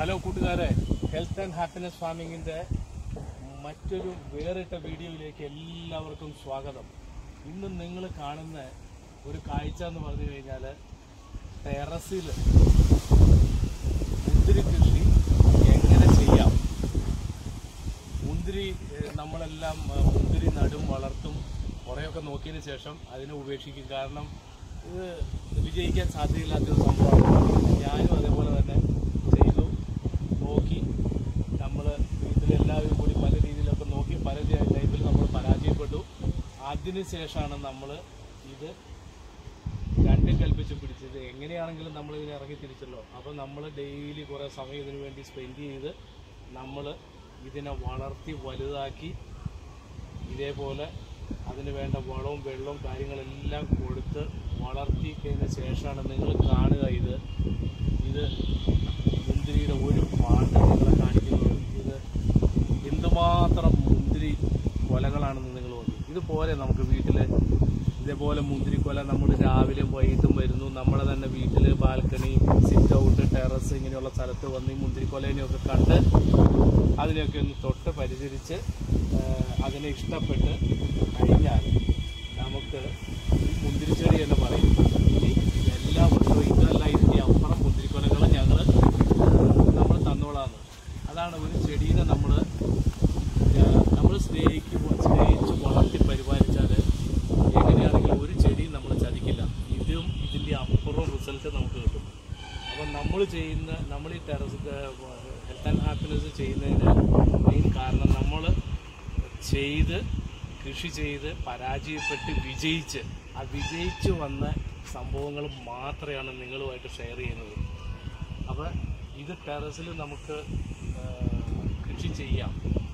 hello കൂട്ടുകാരെ health and happiness ഫാമിങ്ങിന്റെ മറ്റൊരു വേറിട്ട വീഡിയോയിലേക്ക് എല്ലാവർക്കും സ്വാഗതം ഇന്ന് നിങ്ങൾ കാണുന്ന ഒരു കാഴ്ച എന്ന് പറഞ്ഞു കഴിഞ്ഞാൽ ടെറസിൽ മുന്തിരി കൃഷി എങ്ങനെ ചെയ്യാം മുന്തിരി ഏഹ്, നമ്മളെല്ലാം ഏഹ്, മുന്തിരി നടും വളർത്തും കുറേയൊക്കെ നോക്കിയതിന് ശേഷം അതിനെ ഉപേക്ഷിക്കും കാരണം ഇത് വിജയിക്കാൻ സാധ്യതയില്ലാത്തൊരു സംഭവമാണ് ഞാനും അതേപോലെ തന്നെ ചെയ്തു നോക്കി നമ്മൾ വീട്ടിലെല്ലാവരും കൂടി പല രീതിയിലൊക്കെ നോക്കി പല ലൈഫിൽ നമ്മൾ പരാജയപ്പെട്ടു അതിനുശേഷമാണ് നമ്മൾ ഇത് രണ്ടും കൽപ്പിച്ച് പിടിച്ചത് എങ്ങനെയാണെങ്കിലും നമ്മൾ ഇതിനെ ഇറങ്ങി തിരിച്ചല്ലോ അപ്പോൾ നമ്മൾ ഡെയിലി കുറേ സമയം ഇതിനു വേണ്ടി സ്പെൻഡ് ചെയ്ത് നമ്മൾ ഇതിനെ വളർത്തി വലുതാക്കി ഇതേപോലെ അതിന് വേണ്ട വളവും വെള്ളവും കാര്യങ്ങളെല്ലാം കൊടുത്ത് വളർത്തി കഴിഞ്ഞ ശേഷമാണ് നിങ്ങൾ കാണുക ഇത് ഇത് മുന്തിരിയുടെ ഒരു പാട്ട് നിങ്ങളെ കാണിക്കുന്നത് ഇത് എന്തുമാത്രം മുന്തിരി കൊലകളാണെന്ന് നിങ്ങൾ നോക്കി ഇതുപോലെ നമുക്ക് വീട്ടിൽ ഇതേപോലെ മുന്തിരി കൊല നമ്മൾ രാവിലെ വൈകിട്ടും വരുന്നു നമ്മുടെ തന്നെ വീട്ടിൽ ബാൽക്കണി സിറ്റ് ഔട്ട് ടെറസ് ഇങ്ങനെയുള്ള സ്ഥലത്ത് വന്ന് ഈ മുന്തിരി കൊലേനെയൊക്കെ കണ്ട് അതിനെയൊക്കെ ഒന്ന് തൊട്ട് പരിചരിച്ച് ആ, അതിനെ ഇഷ്ടപ്പെട്ട് കഴിഞ്ഞാൽ നമുക്ക് ഈ മുന്തിരിച്ചെടി എന്ന് പറയും ഇനി എല്ലാ വർഷവും ഇതല്ല ഇതിൻ്റെ അപ്പുറം മുന്തിരിക്കൊലകൾ ഞങ്ങൾ നമ്മൾ തന്നോളാന്ന് അതാണ് ഒരു ചെടീനെ നമ്മൾ നമ്മൾ സ്നേഹിക്കുമ്പോൾ സ്നേഹിച്ച് വളർത്തി പരിപാലിച്ചാൽ എങ്ങനെയാണെങ്കിലും ഒരു ചെടിയും നമ്മൾ ചതിക്കില്ല ഇതും ഇതിൻ്റെ അപ്പുറം റിസൾട്ട് നമുക്ക് കിട്ടും അപ്പം നമ്മൾ ചെയ്യുന്ന നമ്മൾ ഈ ടെറസ് ഹെൽത്ത് ആൻഡ് ഹാപ്പിനെസ് ചെയ്യുന്നതിന് മെയിൻ കാരണം നമ്മൾ ചെയ്ത് കൃഷി ചെയ്ത് പരാജയപ്പെട്ട് വിജയിച്ച് ആ വിജയിച്ച് വന്ന സംഭവങ്ങൾ മാത്രമാണ് നിങ്ങളുമായിട്ട് ഷെയർ ചെയ്യുന്നത് അപ്പോൾ ഇത് ടെറസിൽ നമുക്ക് ആ, കൃഷി ചെയ്യാം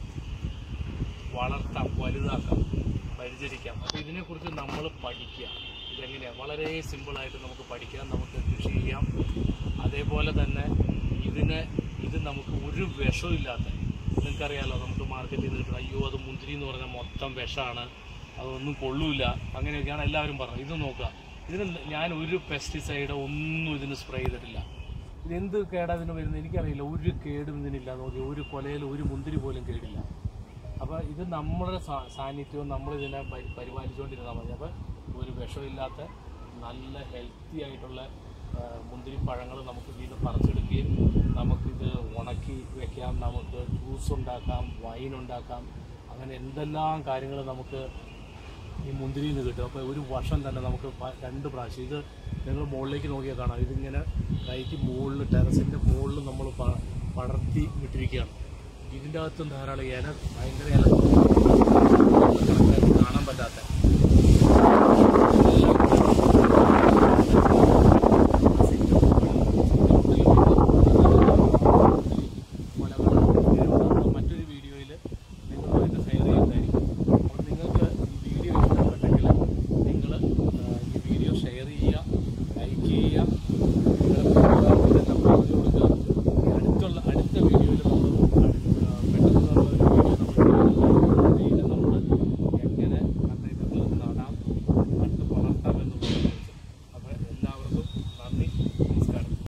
വളർത്താം വലുതാക്കാം പരിചരിക്കാം അപ്പോൾ ഇതിനെക്കുറിച്ച് നമ്മൾ പഠിക്കുക ഇതെങ്ങനെയാണ് വളരെ സിമ്പിളായിട്ട് നമുക്ക് പഠിക്കാം നമുക്ക് കൃഷി ചെയ്യാം അതേപോലെ തന്നെ ഇതിന് ഇത് നമുക്ക് ഒരു വിഷമില്ലാത്ത നിങ്ങൾക്കറിയാലോ നമുക്ക് മാർക്കറ്റിൽ നിന്ന് കിട്ടുന്ന അയ്യോ അത് മുന്തിരി എന്ന് പറഞ്ഞാൽ മൊത്തം വിഷമാണ് അതൊന്നും കൊള്ളൂല അങ്ങനെയൊക്കെയാണ് എല്ലാവരും പറഞ്ഞത് ഇത് നോക്കുക ഇതിന് ഞാൻ ഒരു പെസ്റ്റിസൈഡ് ഒന്നും ഇതിന് സ്പ്രേ ചെയ്തിട്ടില്ല ഇതെന്ത് കേടാ ഇതിന് വരുന്നത് എനിക്കറിയില്ല ഒരു കേടും ഇതിനില്ല നോക്കി ഒരു കൊലയിൽ ഒരു മുന്തിരി പോലും കേടില്ല അപ്പോൾ ഇത് നമ്മുടെ സാ- സാന്നിധ്യവും നമ്മളിതിനെ പരി പരിപാലിച്ചുകൊണ്ടിരുന്നാൽ മതി അപ്പോൾ ഒരു വിഷമില്ലാത്ത നല്ല ഹെൽത്തി ആയിട്ടുള്ള ആ, മുന്തിരി പഴങ്ങൾ നമുക്ക് ഇതിൽ നിന്ന് പറിച്ചെടുക്കുകയും നമുക്കിത് ഉണക്കി വെക്കാം നമുക്ക് ജ്യൂസ് ഉണ്ടാക്കാം വൈൻ ഉണ്ടാക്കാം അങ്ങനെ എന്തെല്ലാം കാര്യങ്ങൾ നമുക്ക് ഈ മുന്തിരിയിൽ നിന്ന് കിട്ടും അപ്പോൾ ഒരു വർഷം തന്നെ നമുക്ക് പ- രണ്ട് പ്രാവശ്യം ഇത് നിങ്ങൾ മുകളിലേക്ക് നോക്കിയാൽ കാണാം ഇതിങ്ങനെ കൈക്ക് മുകളിൽ ടെറസിൻ്റെ മുകളിൽ നമ്മൾ പ- പടർത്തി വിട്ടിരിക്കുകയാണ് ഇതിൻ്റെ അകത്തും ധാരാളം ഇല ഭയങ്കര ഇല കണക്കായിട്ട് കാണാൻ പറ്റാത്ത